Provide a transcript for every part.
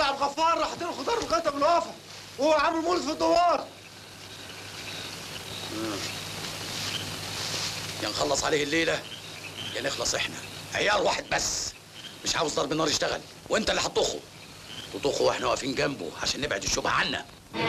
يا عبد الغفار راح له خضار لغايه ابو الوفا وهو عامل مولد في الدوار يا نخلص عليه الليله يا نخلص احنا عيار واحد بس مش عاوز ضرب النار يشتغل وانت اللي هتطخه تطخه واحنا واقفين جنبه عشان نبعد الشبهه عنا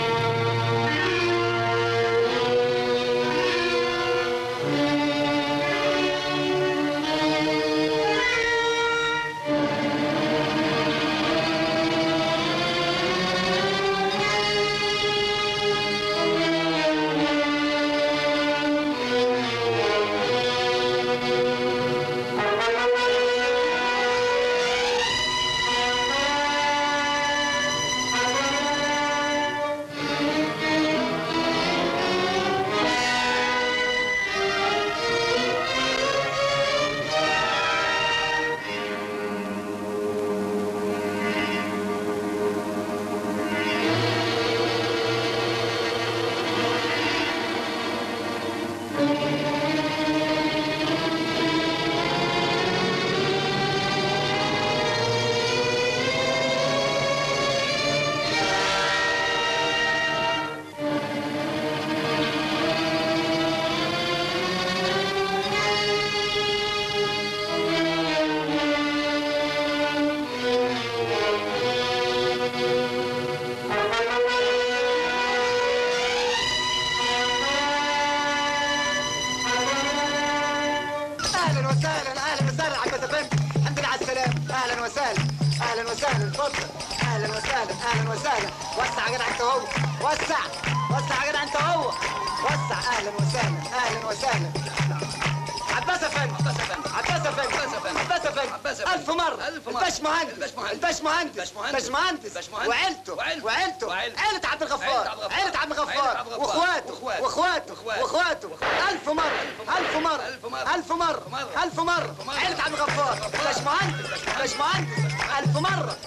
اهلا وسهلا اهلا وسهلا عباس افندي الحمد لله على السلامه اهلا وسهلا اهلا وسهلا اتفضل اهلا وسهلا اهلا وسهلا وسع يا جدع انت هو وسع وسع يا جدع انت هو وسع اهلا وسهلا اهلا وسهلا عباس افندي عباس افندي عباس افندي عباس افندي الف مره ألف مرة. الباش مهندس الباشمهندس. الباش مهندس الباشمهندس. باش مهندس الباشمهندس. وعيلته وعيلته. وعيلته وعيلته. عيلة عبد الغفار عيلة عيلة عبد عيلة الغفار عبد الغفار. واخواته وإخواته. واخواته وإخواته. واخواته الف مرة الف مرة ألف مرة. الف مرة مرة. الف مرة مرة. عيلة عبد الغفار باش مهندس باش مهندس الف مرة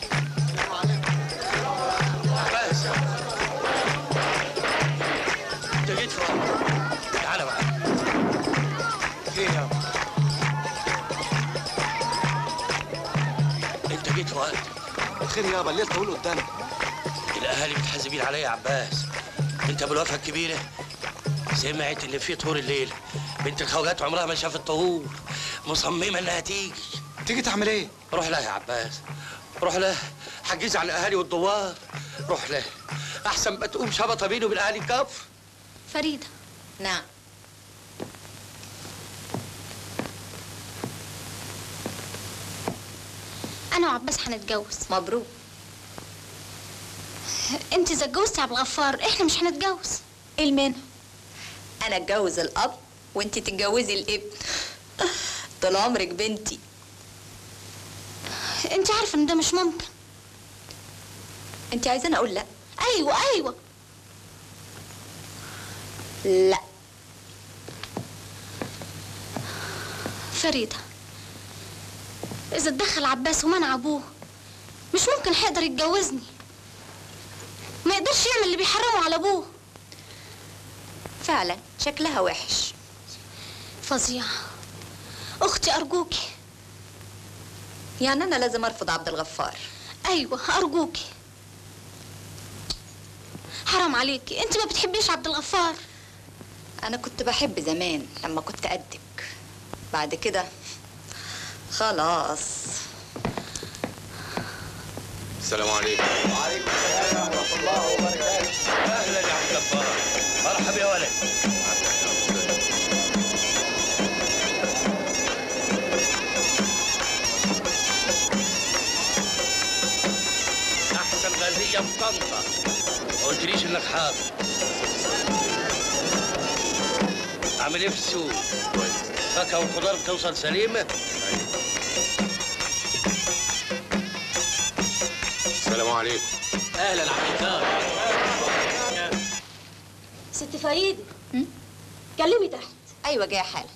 بس انت جيت في وقت. تعالى بقى ايه يا انت جيت في وقت الخير يابا الليل طويل قدامك الاهالي متحزبين عليا يا عباس انت ابو الوفا الكبيره سمعت اللي فيه طهور الليل بنت الخواجات عمرها ما شافت طهور مصممه انها تيجي تيجي تعمل ايه؟ روح لها يا عباس روح لها حجز على الاهالي والدوار روح لها احسن ما تقوم شبطه بينه وبين اهالي الكفر فريدة نعم أنا وعباس هنتجوز مبروك أنت إذا اتجوزتي يا عبد الغفار إحنا مش هنتجوز إيه المانع؟ انا اتجوز الاب وانت تتجوزي الابن طول عمرك بنتي أنت عارفة إن ده مش ممكن انت عايزاني اقول لا أيوة أيوة لا فريدة إذا اتدخل عباس ومنع أبوه مش ممكن هيقدر يتجوزني ما يقدرش يعمل اللي بيحرمه على أبوه فعلا شكلها وحش فظيع أختي أرجوكي يعني انا لازم ارفض عبد الغفار أيوة أرجوكي حرام عليكي أنت ما بتحبيش عبد الغفار انا كنت بحب زمان لما كنت قدك بعد كده خلاص السلام عليكم وعليكم السلام ورحمة الله وبركاته اهلا يا عبد الجبار مرحبا يا ولد احسن غازيه في طنطا ما قلتليش انك حاضر عامل ايه في السوق فاكهه والخضار بتوصل سليمه السلام عليكم اهلا عبد الجبار ست فريدة كلمي تحت ايوه جايه حالا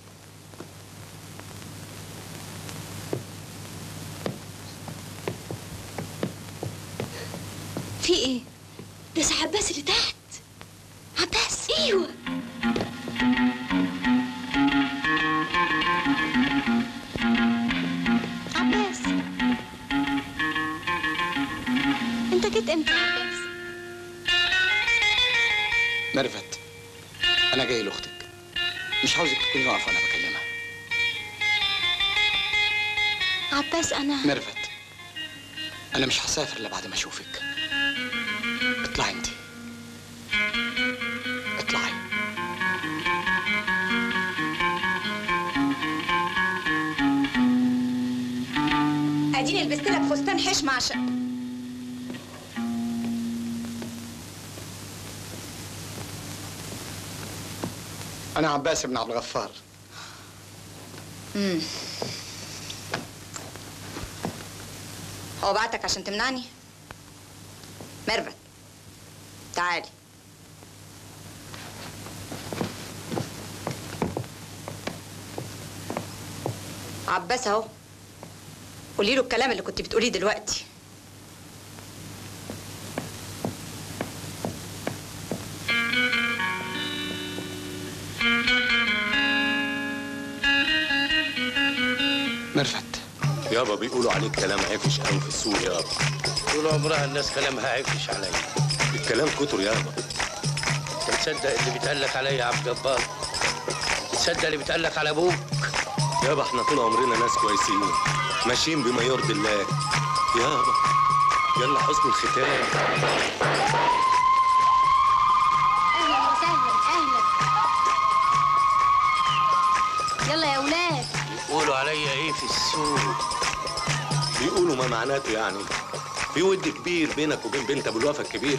في ايه؟ ده سي عباس اللي تحت عباس ايوه عباس ميرفت انا جاي لاختك مش عاوزك تكوني واقفه وانا بكلمها عباس انا ميرفت انا مش هسافر الا بعد ما اشوفك اطلعي انت اطلعي اديني لبست لك فستان حشمة عشان انا عباس بن عبد الغفار هو بعتك عشان تمنعني ميرفت تعالي عباس اهو قولي له الكلام اللي كنت بتقوليه دلوقتي ميرفت يابا بيقولوا عليك كلام عفش قوي في السوق يابا طول عمرها الناس كلامها عفش عليا الكلام كتر يابا انت تصدق اللي بيتقال لك عليا يا عبد الجبار تصدق اللي بيتقال لك على ابوك يابا احنا طول عمرنا ناس كويسين ماشيين بما يرضي الله يابا يلا حسن الختام اهلا وسهلا اهلا يلا يا ولاد يقولوا عليا ايه في السوق بيقولوا ما معناته يعني في ود كبير بينك وبين بنت ابو الوفا الكبير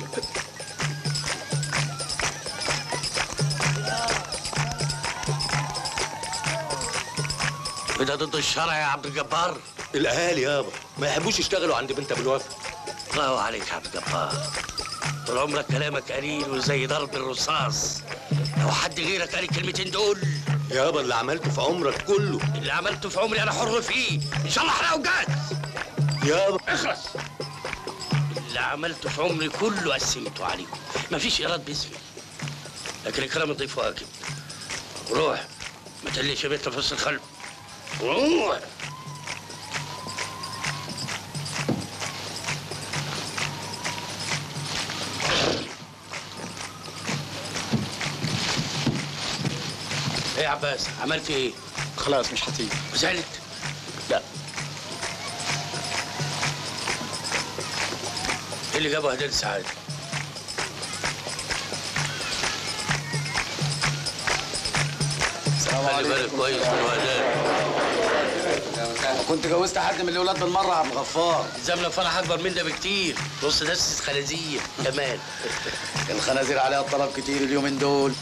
وده ضد الشرع يا عبد الجبار الاهالي يابا ما يحبوش يشتغلوا عند بنت ابو الوفا الله عليك يا عبد الجبار طول عمرك كلامك قليل وزي ضرب الرصاص لو حد غيرك قال الكلمتين دول يابا اللي عملته في عمرك كله اللي عملته في عمري انا حر فيه ان شاء الله احرقه وجاز يابا اخلص اللي عملته في عمري كله قسمته عليكم مفيش ايراد باسمي لكن الكلام نضيف واجب روح ما تقليش بيت في وسط الخلف روح ايه يا عباس عملت ايه؟ خلاص مش هتيجي زعلت؟ لا ايه اللي جابه هدير سعاده؟ السلام خلي بالك كويس من الوهدان كنت جوزت حد من الاولاد بالمره يا عبد الغفار زمنا فرح اكبر من ده بكتير بص دسس خنازير كمان الخنازير عليها الطلب كتير اليومين دول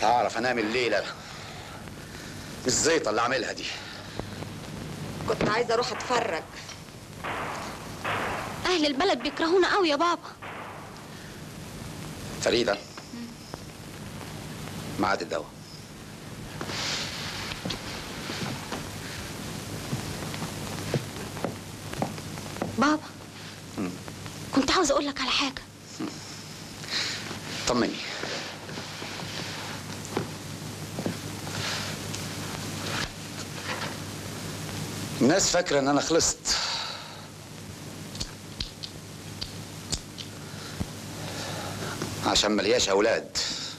مش هعرف انام الليله مش زيطه اللي عاملها دي كنت عايزه اروح اتفرج اهل البلد بيكرهونا قوي يا بابا فريده ميعاد الدواء بابا كنت عاوز اقول لك على حاجه طمني الناس فاكرة إن أنا خلصت عشان ملياش أولاد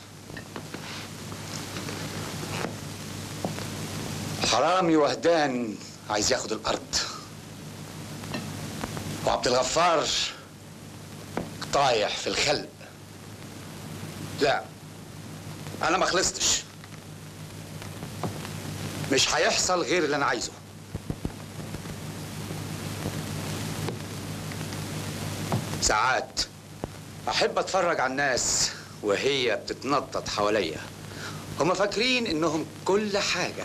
حرامي وهدان عايز ياخد الأرض وعبد الغفار طايح في الخلق لا انا ما خلصتش مش هيحصل غير اللي انا عايزه ساعات احب اتفرج على الناس وهي بتتنطط حواليا هما فاكرين انهم كل حاجه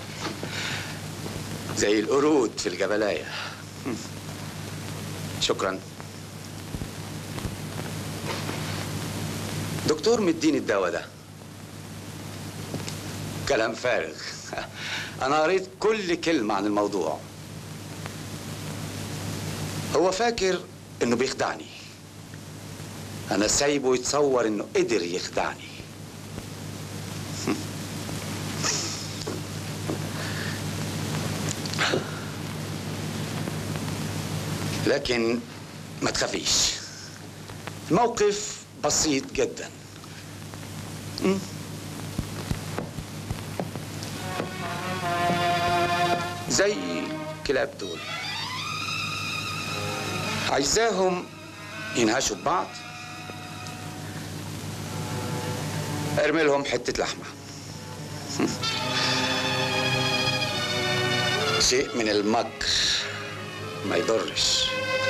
زي القرود في الجبلايه شكرا دكتور مديني الدواء ده كلام فارغ انا قريت كل كلمه عن الموضوع هو فاكر انه بيخدعني انا سايبه يتصور انه قدر يخدعني لكن ما تخافيش الموقف بسيط جدا مم. زي كلاب دول عايزاهم ينهشوا ببعض ارمي لهم حتة لحمة شيء من المكر ما يضرش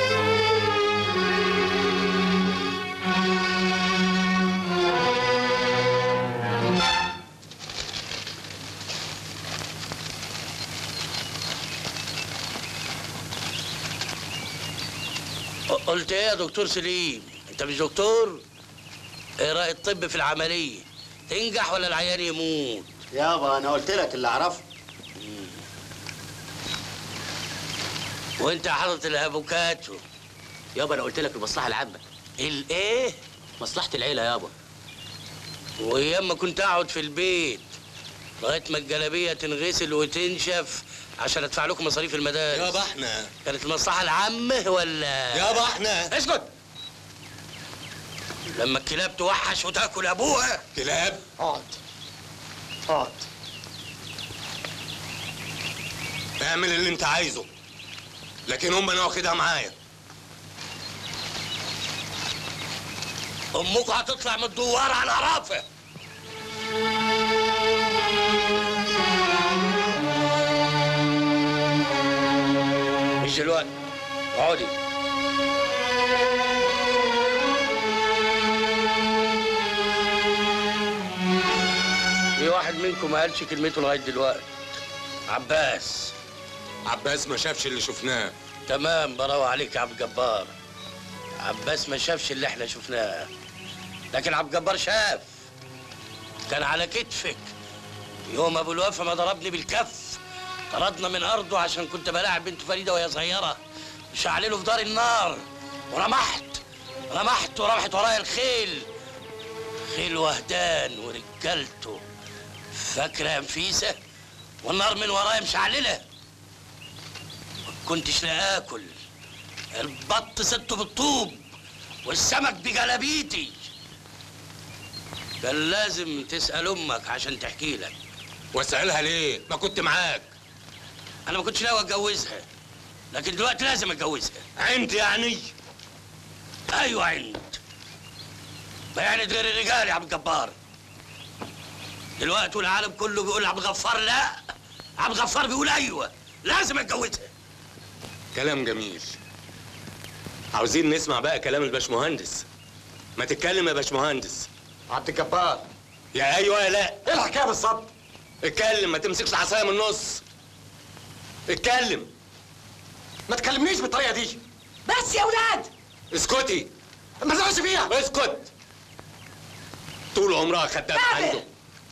قلت ايه يا دكتور سليم انت مش دكتور ايه راي الطب في العمليه تنجح ولا العيان يموت يابا انا قلت لك اللي اعرفه وانت يا حضره الافوكاتو يابا انا قلت لك المصلحه العامه الايه مصلحه العيله يابا وايام ما كنت اقعد في البيت لغايه ما الجلابيه تنغسل وتنشف عشان ادفع لكم مصاريف المدارس يابا احنا كانت المصلحه العامه ولا يابا احنا اسكت لما الكلاب توحش وتاكل ابوها كلاب اقعد اقعد اعمل اللي انت عايزه لكن هم انا واخدها معايا امك هتطلع من الدوار على رافع مش دلوقتي اقعدي في واحد منكم ما قالش كلمته لغايه دلوقتي عباس عباس ما شافش اللي شفناه تمام براوة عليك يا عبد الجبار عباس ما شافش اللي احنا شفناه لكن عبد الجبار شاف كان على كتفك يوم ابو الوفا ما ضربني بالكف طردنا من ارضه عشان كنت بلاعب بنت فريده وهي صغيره وشعلله في دار النار ورمحت رمحت ورمحت ورايا الخيل خيل وهدان ورجالته فاكره يا نفيسه والنار من ورايا مشعلله كنتش لا اكل البط سته بالطوب والسمك بجلابيتي كان لازم تسأل أمك عشان تحكي لك واسالها ليه ما كنت معاك أنا ما كنتش ناوي أتجوزها لكن دلوقتي لازم أتجوزها عند يعني أيوة عند ما يعني غير الرجال يا عبد الجبار دلوقتي العالم كله بيقول عبد الغفار لا عبد الغفار بيقول أيوة لازم أتجوزها كلام جميل عاوزين نسمع بقى كلام الباشمهندس ما تتكلم يا باشمهندس عبد الجبار يا ايوه يا لا ايه الحكايه بالظبط اتكلم ما تمسكش العصايه من النص اتكلم ما تكلمنيش بالطريقه دي بس يا ولاد اسكتي ما تزعلش فيها اسكت طول عمرها خدامة بابل. عنده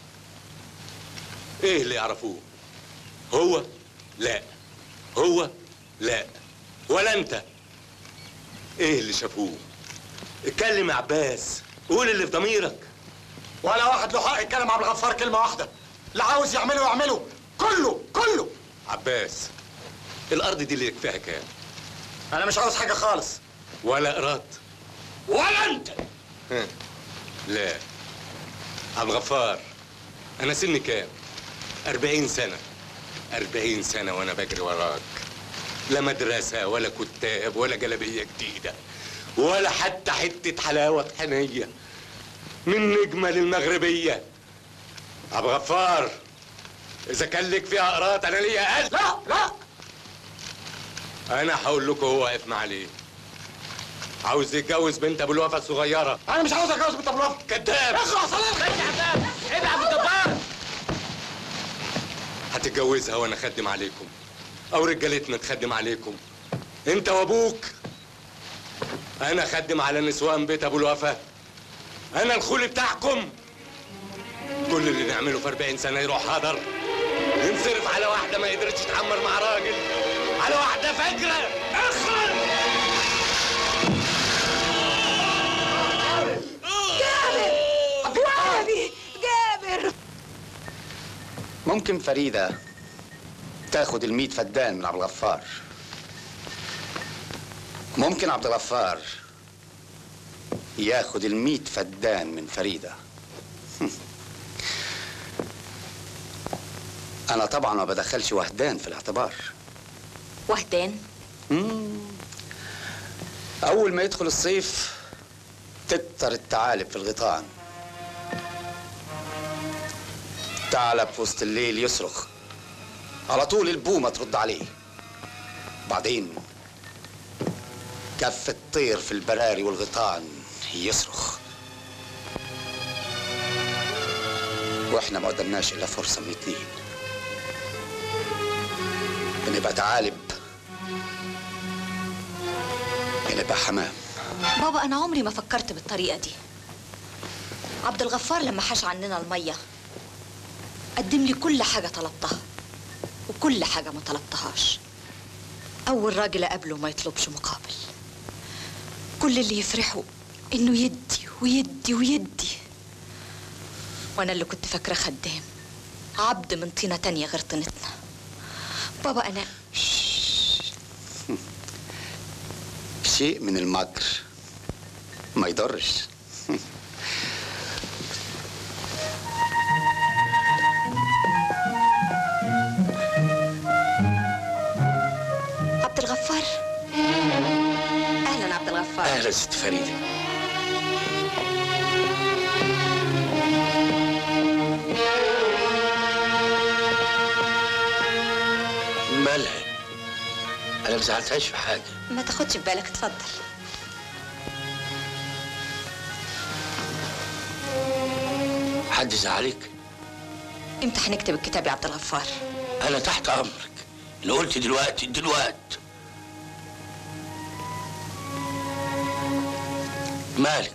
ايه اللي يعرفوه هو لا هو لا ولا انت ايه اللي شافوه اتكلم يا عباس قول اللي في ضميرك ولا واحد له حق يتكلم عبد الغفار كلمه واحده اللي عاوز يعمله يعمله كله كله عباس الارض دي اللي يكفيها كام انا مش عاوز حاجه خالص ولا قراط ولا انت ها. لا عبد الغفار انا سني كام أربعين سنة أربعين سنة وأنا بجري وراك لا مدرسة ولا كتاب ولا جلابية جديدة ولا حتى حتة حلاوة طحينية من نجمة للمغربية عبد الغفار إذا كان لك فيها قراط أنا ليا قلب لا لا أنا هقول لكم هو واقف مع ليه عاوز يتجوز بنت أبو الوفا الصغيرة انا مش عاوز اتجوز بنت ابو الوفا كذاب اخلص عليك عيب يا عبد الجبار هتتجوزها وانا اخدم عليكم او رجالتنا تخدم عليكم انت وابوك انا اخدم على نسوان بيت ابو الوفا انا الخول بتاعكم كل اللي نعمله في 40 سنه يروح هدر ننصرف على واحده ما قدرتش تحمر مع راجل على واحده فجره اخر جابر جابر ممكن فريدة تاخد الميت فدان من عبد الغفار ممكن عبد الغفار ياخد الميت فدان من فريدة أنا طبعا ما بدخلش وهدان في الاعتبار وهدان أول ما يدخل الصيف تكتر الثعالب في الغيطان ثعلب في وسط الليل يصرخ على طول البومة ترد عليه بعدين كف الطير في البراري والغيطان يصرخ واحنا ما قدمناش الا فرصة من اتنين بنبقى ثعالب بنبقى حمام بابا انا عمري ما فكرت بالطريقه دي عبد الغفار لما حاش عننا الميه قدم لي كل حاجه طلبتها وكل حاجه ما طلبتهاش اول راجل اقابله ما يطلبش مقابل كل اللي يفرحه انه يدي ويدي ويدي وانا اللي كنت فاكره خدام عبد من طينه تانية غير طينتنا بابا انا شيء من المكر ما يضرش عبد الغفار اهلا عبد الغفار اهلا ست فريده مالها انا ما زعلتهاش في حاجه ما تاخدش في بالك اتفضل حد زعلك امتى هنكتب الكتاب يا عبد الغفار انا تحت امرك اللي قلت دلوقتي دلوقتي مالك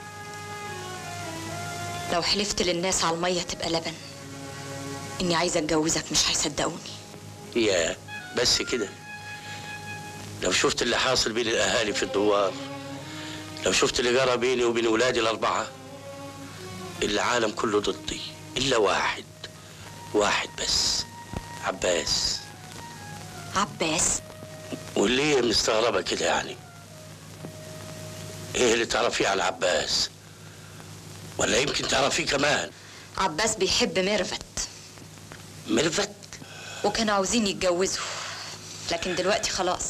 لو حلفت للناس على الميه تبقى لبن اني عايزه اتجوزك مش هيصدقوني يا بس كده لو شفت اللي حاصل بين الاهالي في الدوار لو شفت اللي جرى بيني وبين ولادي الاربعه العالم كله ضدي الا واحد واحد بس عباس عباس وليه مستغربه كده يعني ايه اللي تعرفيه على عباس ولا يمكن تعرفيه كمان عباس بيحب ميرفت ميرفت وكانوا عاوزين يتجوزوا لكن دلوقتي خلاص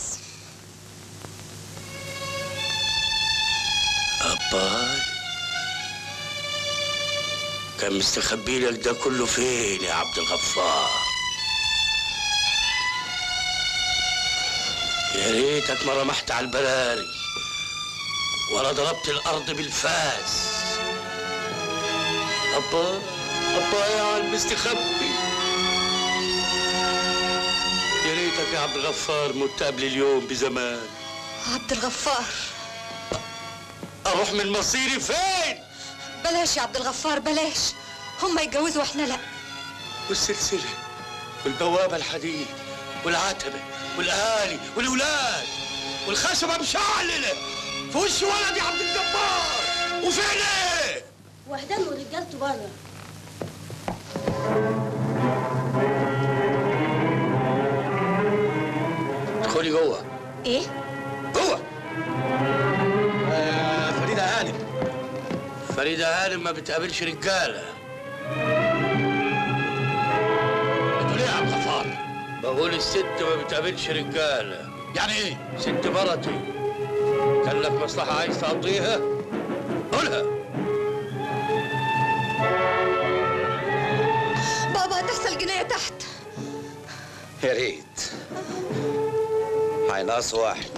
أباي كان مستخبي لك ده كله فين يا عبد الغفار يا ريتك ما رمحت على البراري ولا ضربت الأرض بالفاس أبا أبا يا على المستخبي يا ريتك يا عبد الغفار مت قبل اليوم بزمان عبد الغفار أروح من مصيري فين؟ بلاش يا عبد الغفار بلاش هم يتجوزوا واحنا لا والسلسلة والبوابة الحديد والعتبة والأهالي والأولاد والخشبة مشعللة في وش ولدي عبد الجبار وفين إيه؟ وهدان ورجالته بره ادخلي جوه ايه جوه فريدة هانم فريدة هانم ما بتقابلش رجالة بتقول ايه يا عبد الغفار؟ بقول الست ما بتقابلش رجالة يعني ايه؟ ست مرتي كان لك مصلحة عايز تقضيها؟ قولها بابا هتحصل جناية تحت يا ريت هينقص واحد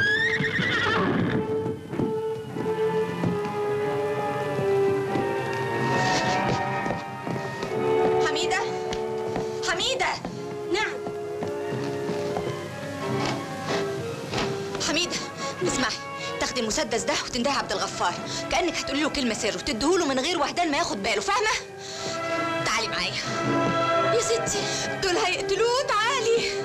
حميدة حميدة نعم حميدة اسمعي تاخدي المسدس ده وتندهي عبد الغفار كأنك هتقولي له كلمة سر وتديهوله من غير وحدان ما ياخد باله فاهمة؟ تعالي معايا يا ستي دول هيقتلوه تعالي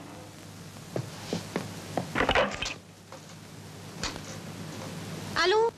الو